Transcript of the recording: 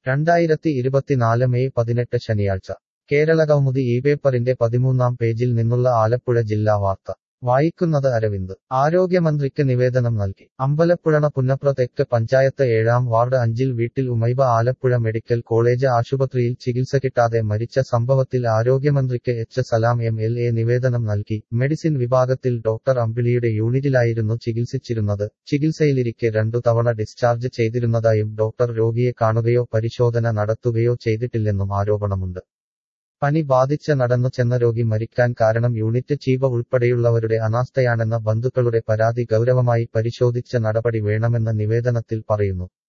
രണ്ടായിരത്തി ഇരുപത്തിനാല് മെയ് പതിനെട്ട് ശനിയാഴ്ച കേരള കൗമുദി ഈ പേപ്പറിന്റെ പതിമൂന്നാം പേജിൽ നിന്നുള്ള ആലപ്പുഴ ജില്ലാ വാർത്ത വായിക്കുന്നത് അരവിന്ദ് ആരോഗ്യമന്ത്രിക്ക് നിവേദനം നൽകി അമ്പലപ്പുഴ പുന്നപ്ര തെക്ക് പഞ്ചായത്ത് ഏഴാം വാർഡ് അഞ്ചിൽ വീട്ടിൽ ഉമൈബ ആലപ്പുഴ മെഡിക്കൽ കോളേജ് ആശുപത്രിയിൽ ചികിത്സ കിട്ടാതെ മരിച്ച സംഭവത്തിൽ ആരോഗ്യമന്ത്രിക്ക് H Salam M L A നിവേദനം നൽകി മെഡിസിൻ വിഭാഗത്തിൽ ഡോക്ടർ അമ്പിളിയുടെ യൂണിറ്റിലായിരുന്നു ചികിത്സിച്ചിരുന്നത് ചികിത്സയിലിരിക്കെ രണ്ടു തവണ ഡിസ്ചാർജ് ചെയ്തിരുന്നതായും ഡോക്ടർ രോഗിയെ കാണുകയോ പരിശോധന നടത്തുകയോ ചെയ്തിട്ടില്ലെന്നും ആരോപണമുണ്ട് പനി ബാധിച്ച് നടന്നു ചെന്ന രോഗി മരിക്കാൻ കാരണം യൂണിറ്റ് ചീഫ ഉൾപ്പെടെയുള്ളവരുടെ അനാസ്ഥയാണെന്ന ബന്ധുക്കളുടെ പരാതി ഗൗരവമായി പരിശോധിച്ച നടപടി വേണമെന്ന് നിവേദനത്തിൽ പറയുന്നു